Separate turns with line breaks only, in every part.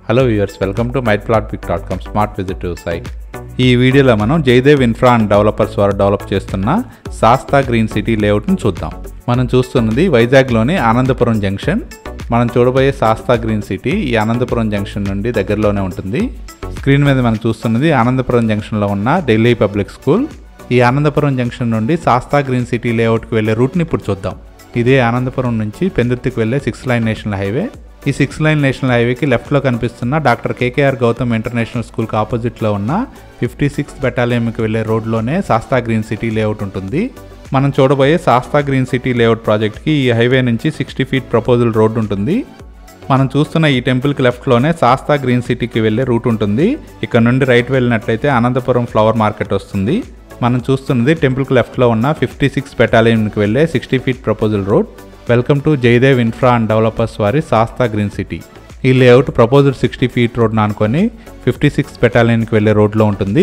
hello viewers welcome to my plot pick dot com smart visiting site ఈ వీడియోలో మనం Jayadev infra and developers వారు develop చేస్తున్న Sastha green city లేఅవుట్ని చూద్దాం మనం చూస్తున్నది వైజాగ్లోని ఆనందపురం జంక్షన్ మనం చూడబోయే శాస్తా గ్రీన్ సిటీ ఈ ఆనందపురం జంక్షన్ నుండి దగ్గరలోనే ఉంటుంది స్క్రీన్ మీద మనం చూస్తున్నది ఆనందపురం జంక్షన్లో ఉన్న ఢిల్లీ పబ్లిక్ స్కూల్ ఈ ఆనందపురం జంక్షన్ నుండి శాస్తా గ్రీన్ సిటీ లేఅవుట్కి వెళ్ళే రూట్ని ఇప్పుడు చూద్దాం ఇదే ఆనందపురం నుంచి పెందుర్తికి వెళ్ళే సిక్స్ లైన్ నేషనల్ హైవే ఈ సిక్స్ లైన్ నేషనల్ హైవేకి లెఫ్ట్లో కనిపిస్తున్న డాక్టర్ కేకేఆర్ గౌతమ్ ఇంటర్నేషనల్ స్కూల్కి ఆపోజిట్లో ఉన్న ఫిఫ్టీ సిక్స్ బెటాలియంకి వెళ్ళే రోడ్లోనే శాస్తా గ్రీన్ సిటీ లేఅవుట్ ఉంటుంది మనం చూడబోయే శాస్తా గ్రీన్ సిటీ లేఅవుట్ ప్రాజెక్ట్కి ఈ హైవే నుంచి సిక్స్టీ ఫీట్ ప్రపోజల్ రోడ్ ఉంటుంది మనం చూస్తున్న ఈ టెంపుల్కి లెఫ్ట్లోనే శాస్తా గ్రీన్ సిటీకి వెళ్ళే రూట్ ఉంటుంది ఇక్కడ నుండి రైట్ వెళ్ళినట్లయితే అనంతపురం ఫ్లవర్ మార్కెట్ వస్తుంది మనం చూస్తున్నది టెంపుల్కి లెఫ్ట్లో ఉన్న ఫిఫ్టీ సిక్స్ బెటాలియన్కి వెళ్ళే sixty feet proposal road welcome to Jayadev infra and developers వారి శాస్తా గ్రీన్ సిటీ ఈ లేఅవుట్ ప్రపోజల్ సిక్స్టీ ఫీట్ రోడ్ను అనుకొని ఫిఫ్టీ సిక్స్ బెటాలియన్కి వెళ్ళే రోడ్లో ఉంటుంది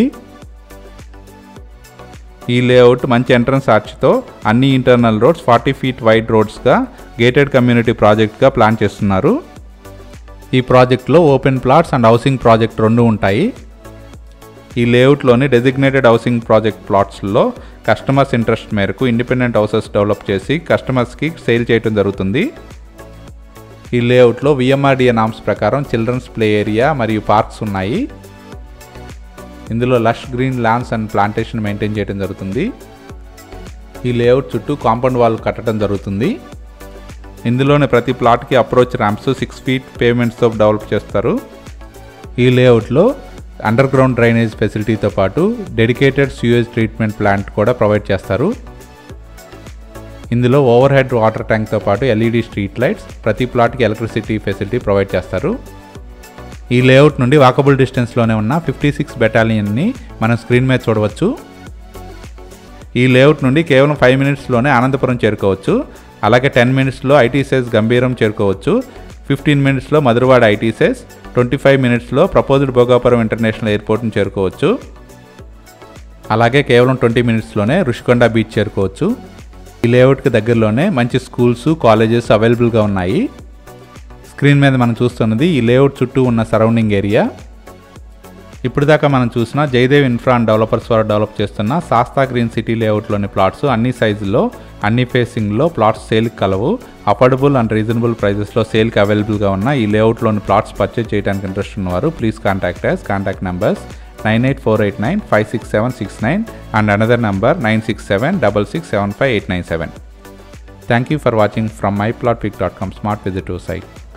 ఈ లేఅవుట్ మంచి ఎంట్రన్స్ ఆర్చ్తో అన్ని internal roads forty feet wide రోడ్స్గా గేటెడ్ కమ్యూనిటీ ప్రాజెక్ట్గా ప్లాన్ చేస్తున్నారు ఈ ప్రాజెక్ట్లో open plots and housing project రెండు ఉంటాయి ఈ లేఅవుట్లోని డెసిగ్నేటెడ్ హౌసింగ్ ప్రాజెక్ట్ ప్లాట్స్లో కస్టమర్స్ ఇంట్రెస్ట్ మేరకు ఇండిపెండెంట్ హౌసెస్ డెవలప్ చేసి కస్టమర్స్కి సేల్ చేయడం జరుగుతుంది ఈ లేఅవుట్లో విఎంఆర్డిఏ నామ్స్ ప్రకారం చిల్డ్రన్స్ ప్లే ఏరియా మరియు పార్క్స్ ఉన్నాయి ఇందులో lush green lands and plantation maintain చేయడం జరుగుతుంది ఈ లేఅవుట్ చుట్టూ కాంపౌండ్ వాల్ కట్టడం జరుగుతుంది ఇందులోని ప్రతి ప్లాట్కి అప్రోచ్ ర్యాంప్స్ సిక్స్ ఫీట్ పేమెంట్స్తో డెవలప్ చేస్తారు ఈ లేఅవుట్లో అండర్ గ్రౌండ్ డ్రైనేజ్ ఫెసిలిటీతో పాటు డెడికేటెడ్ స్యూయేజ్ ట్రీట్మెంట్ ప్లాంట్ కూడా ప్రొవైడ్ చేస్తారు ఇందులో ఓవర్ హెడ్ వాటర్ ట్యాంక్తో పాటు ఎల్ఈడి స్ట్రీట్ లైట్స్ ప్రతి ప్లాట్కి ఎలక్ట్రిసిటీ ఫెసిలిటీ ప్రొవైడ్ చేస్తారు ఈ లేఅవుట్ నుండి వాకబుల్ డిస్టెన్స్లోనే ఉన్న ఫిఫ్టీ సిక్స్ బెటాలియన్ని మనం స్క్రీన్ మీద చూడవచ్చు ఈ లేఅవుట్ నుండి కేవలం ఫైవ్ మినిట్స్లోనే అనంతపురం చేరుకోవచ్చు అలాగే టెన్ మినిట్స్లో ఐటీసెస్ గంభీరం చేరుకోవచ్చు ఫిఫ్టీన్ మినిట్స్లో మధురవాడ ఐటీసెస్ ట్వంటీ ఫైవ్ మినిట్స్లో ప్రపోజ్డ్ భోగాపురం ఇంటర్నేషనల్ ఎయిర్పోర్ట్ని చేరుకోవచ్చు అలాగే కేవలం ట్వంటీ మినిట్స్లోనే రుషికొండ బీచ్ చేరుకోవచ్చు ఈ లేఅవుట్కి దగ్గరలోనే మంచి స్కూల్స్ కాలేజెస్ అవైలబుల్గా ఉన్నాయి స్క్రీన్ మీద మనం చూస్తున్నది ఈ లేఅవుట్ చుట్టూ ఉన్న సరౌండింగ్ ఏరియా ఇప్పుడు దాకా మనం చూసిన జయదేవ్ ఇన్ఫ్రా అండ్ డెవలపర్స్ వారు డెవలప్ చేస్తున్న శాస్తా గ్రీన్ సిటీ లేఅవుట్లోని ప్లాట్స్ అన్ని సైజుల్లో అన్ని ఫేసింగ్లో ప్లాట్స్ సేల్కి కలవు అఫోర్డబుల్ అండ్ రీజనబుల్ ప్రైజెస్లో సేల్కి అవైలబుల్గా ఉన్న ఈ లేఅవుట్లోని ప్లాట్స్ పర్చేజ్ చేయడానికి ఇంట్రెస్ట్ ఉన్నవారు please contact us contact numbers nine eight four eight nine five six seven six nine and another number nine six seven double six seven five eight nine seven thank you for watching from my plot pick dot com smart visiting site